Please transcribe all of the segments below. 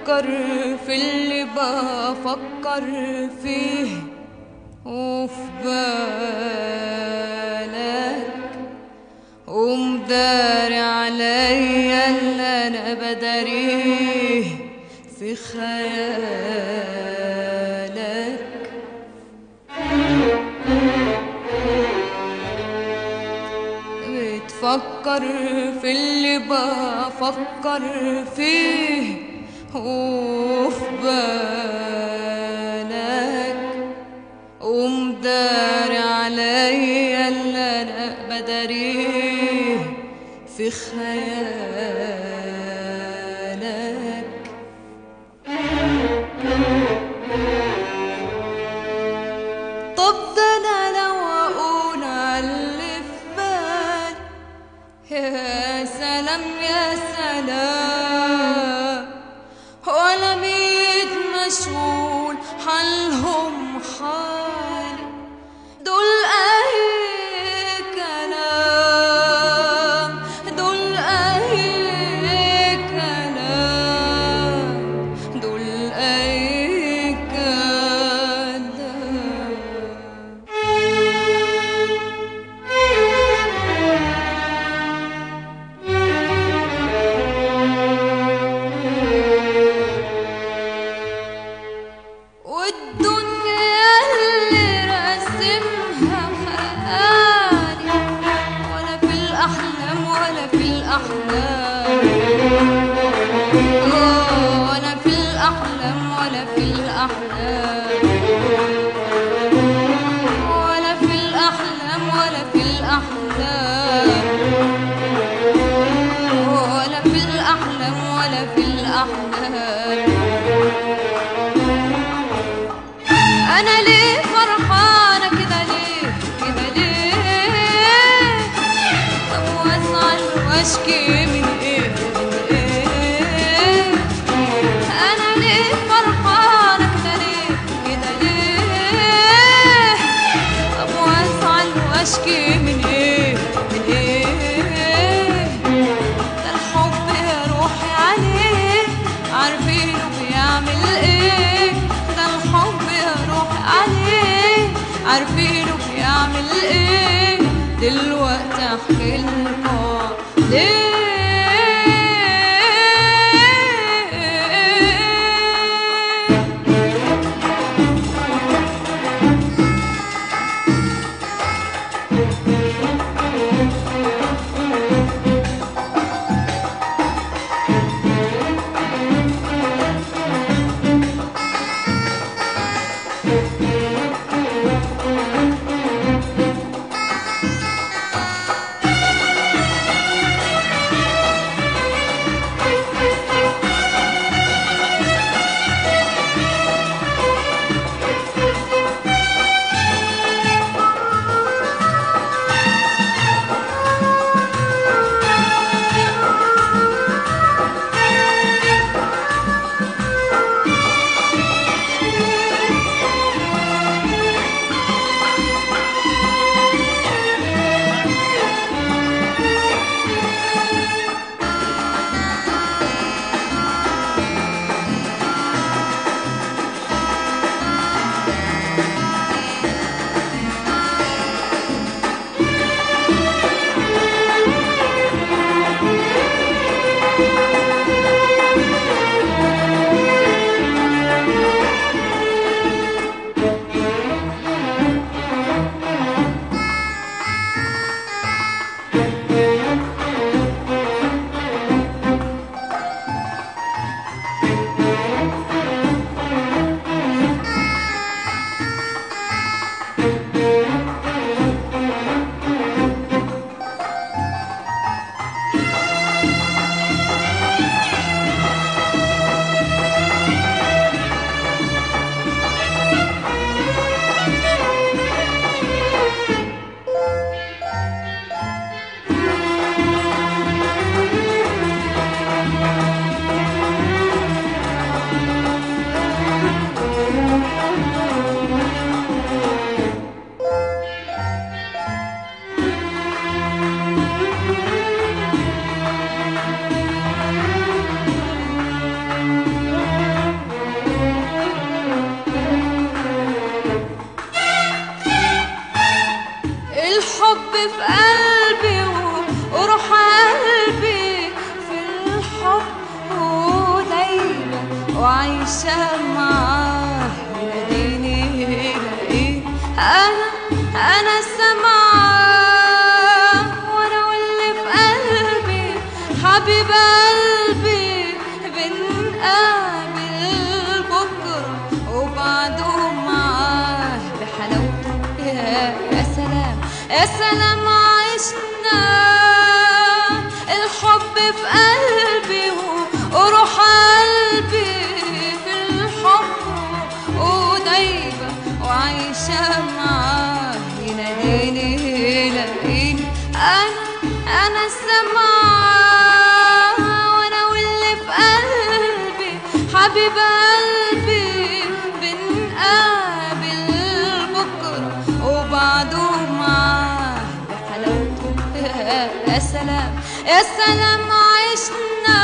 بتفكر في اللي بفكر فيه وفي بالك ومداري عليا اللي انا بداريه في خيالك بتفكر في اللي بفكر فيه وفي بالك ومداري عليا اللي انا بداريه في خيالك طب ده انا لو اقول على في بالي يا سلام يا سلام ولا ميت مشغول حالهم حالي دول اي كلام دول اي كلام دول اي كلام والدنيا اللي رسمها خيالي ولا في الأحلام ولا في الأحلام آه، ولا في الأحلام ولا في الأحلام ولا في الأحلام ولا في الأحلام ولا في الأحلام ولا في الأحلام انا ليه فرحانه كده ليه كده ليه طب وازعل واشكي من ايه من ايه انا ليه فرحانه كده ليه كده ليه طب وازعل واشكي من ايه من ايه ده الحب يا روحي عليه عارفينه بيعمل ايه ده الحب يا روحي عليه عارفينه بيعمل ايه دلوقتي احكي لكم ليه الحب في قلبي و- وروح قلبي في الحب ودايما وعايشة معاه يناديني يلاقيه أنا أنا سامعاه وأنا واللي في قلبي حبيب قلبي بنقابل بكرة وبعده معاه بحلاوته يا يا سلام يا سلام عشنا الحب في قلبي و- وروح قلبي في الحب ودايبة وعايشة معاه يناديني يلاقيني أنا أنا سامعاه وأنا واللي في قلبي حبيب قلبي بنقابل بكرة وبعده معاه بحلاوته يا سلام يا سلام عشنا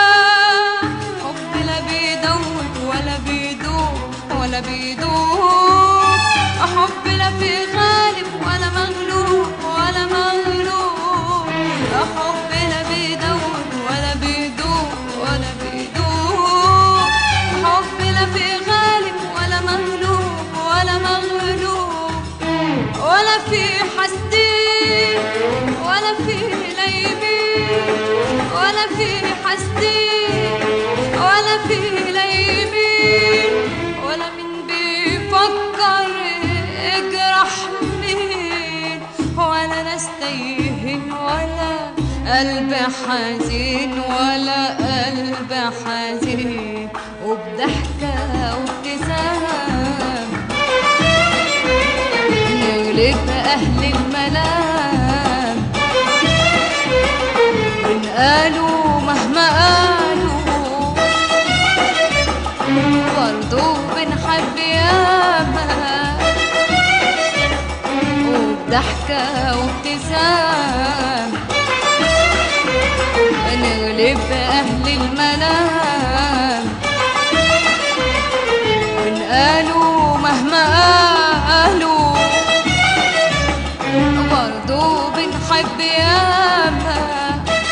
حب لا بيدوب ولا بيدوب ولا بيدوب حب لا في غالب ولا مغلوب ولا مغلوب حب لا بيدوب ولا بيدوب ولا بيدوب حب لا في غالب ولا مغلوب ولا مغلوب ولا في حسدين ولا في ليمين ولا في حسدين ولا في ليمين ولا من بيفكر اجرح مين ولا ناس تايهين ولا قلب حزين ولا قلب حزين وبضحكة وابتسام نغلب أهل المنام وإن قالوا مهما قالوا برضو بنحب ياما وبضحكة وابتسام نغلب أهل المنام وإن قالوا مهما قالوا برضو بنحب ياما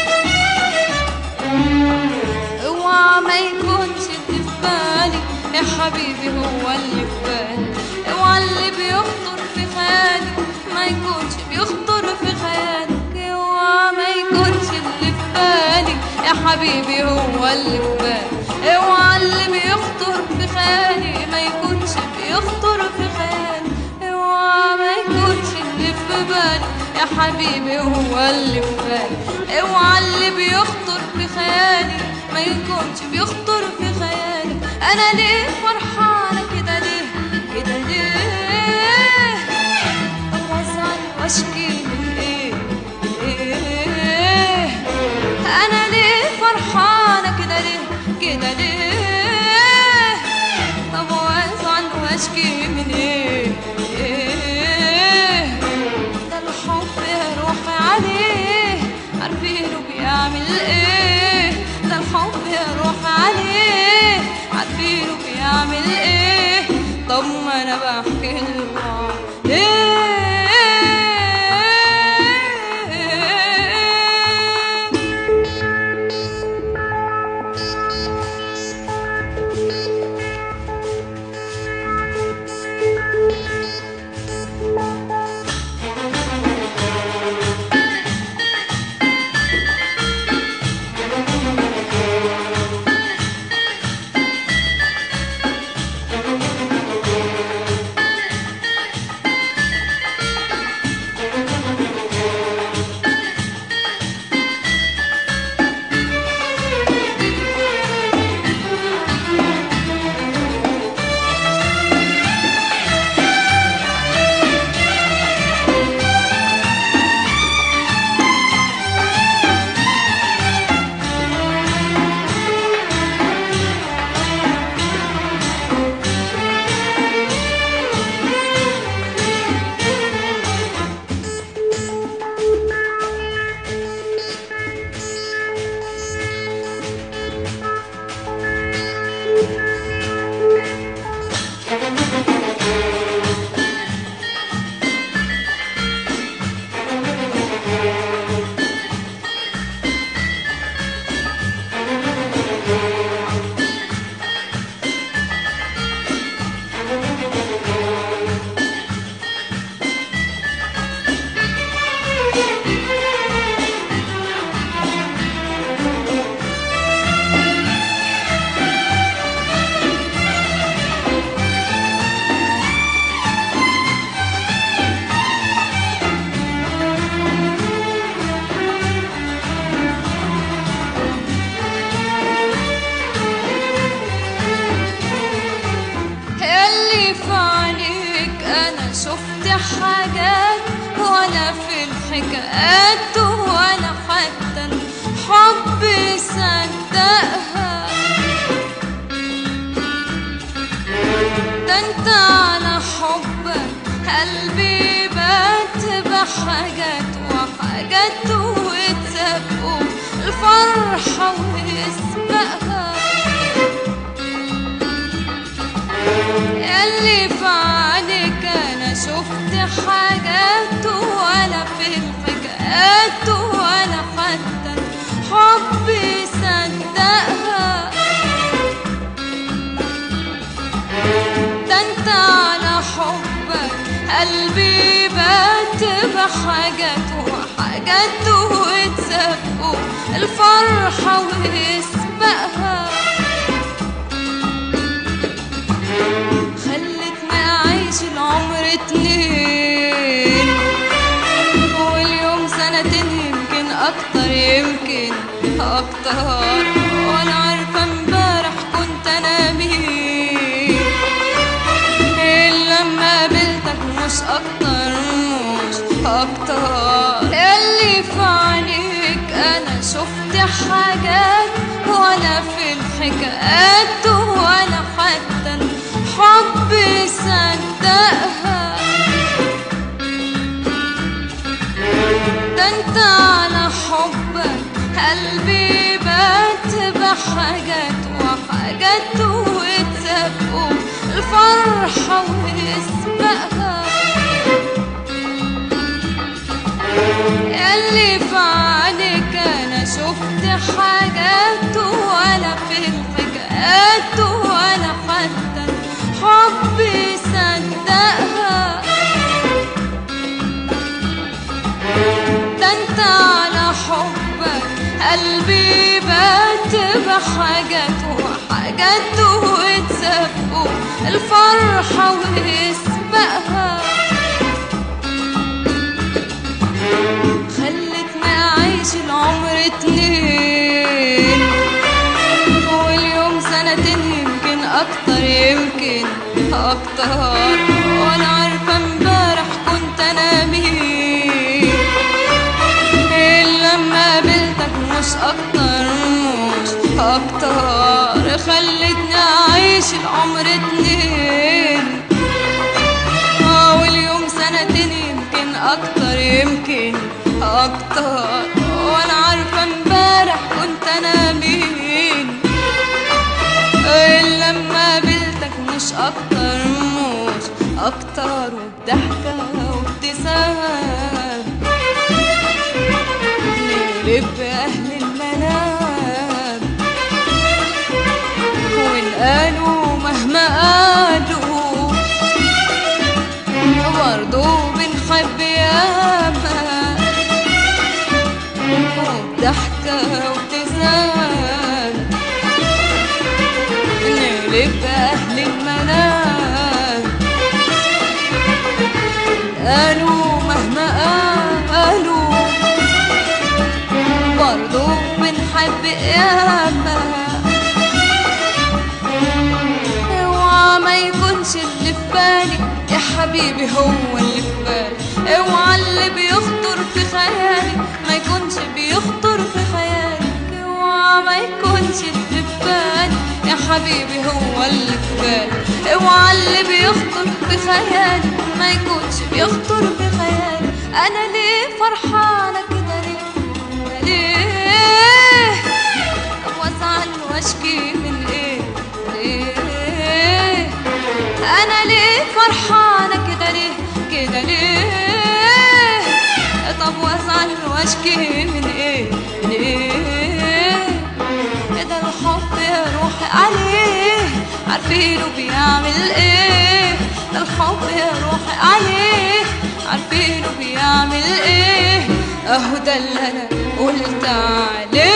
اوعى ما يكونش اللي في بالي يا حبيبي هو اللي في بالي اوعى اللي بيخطر في خيالي ما يكونش بيخطر في خيالك اوعى ما يكونش اللي في بالي يا حبيبي هو اللي في بالي اوعى اللي بيخطر في خيالي ما يكونش بيخطر في خيالي اوعى ما يكونش اللي في بالي يا حبيبي هو اللي في بالي اوعى اللي بيخطر في خيالي ما يكونش بيخطر في خيالي انا ليه فرحانه كده ليه كده ليه وازعل واشكي من ايه من ايه انا ليه فرحانه كده ليه كده ليه طب وازعل واشكي من ايه ايه ده الحب يا روحي عليه عارفينه بيعمل ايه ده الحب يا روحي عليه عارفينه بيعمل ايه طب ما انا بحكي له ليه حاجات ولا في الحكايات ولا حتى الحب صدقها ده انت على حبك قلبي بات بحاجات وحاجات وتسابقوا الفرحة ويسبقها اللي في عينك انا شفت حاجات ولا في الحكايات ولا حتى حبي صدقها ده انت على حبك قلبي بات بحاجات وحاجات وتسبقوا الفرحة ويسبقها خلتني أعيش العمر اتنين واليوم سنتين يمكن أكتر يمكن أكتر وأنا عارفة امبارح كنت أنا مين إلا لما قابلتك مش أكتر مش أكتر اللي في عينيك أنا شفت حاجات ولا في الحكايات ولا حتى الحب صدقها ده انت على حبك قلبي بات بحاجات وحاجات وتسابقوا الفرحة ويسبقها اللي في عينك انا شفت حاجات ولا في الحكايات ولا حتى حبي صدقها ده انت على حبك قلبي بات بحاجات وحاجات وتسابقوا الفرحة ويسبقها خلتني أعيش العمر اتنين واليوم سنتين يمكن أكتر يمكن أكتر وأنا عارفة امبارح كنت أنا مين إلا لما قابلتك مش أكتر مش أكتر خلتني أعيش العمر اتنين آه واليوم سنتين يمكن أكتر يمكن أكتر وأنا عارفة امبارح كنت أنا مين إلا لما قابلتك مش أكتر مش أكتر وبضحكة وابتسام نقلب أهل المنام وإن قالوا مهما قالوا برضو بنحب ياما وبضحكة وابتسام نقلب أهل المنام قالوا مهما قالوا برضو بنحب ياما اوعى ما يكونش اللي في بالي يا حبيبي هو اللي في بالي اوعى اللي بيخطر في خيالي ما يكونش بيخطر في خيالك اوعى ما يكونش اللي في بالي يا حبيبي هو اللي في بالي اوعى اللي بيخطر في خيالي ما يكونش بيخطر في خيالي انا ليه فرحانه كده ليه ليه طب وازعل واشكي من ايه ليه انا ليه فرحانه كده ليه كده ليه طب وازعل واشكي من ايه من ايه ده الحب يا روحي عليه عارفينه بيعمل ايه ده الحب يا روحي عليه عارفينه بيعمل ايه اهو ده اللي انا قلت عليه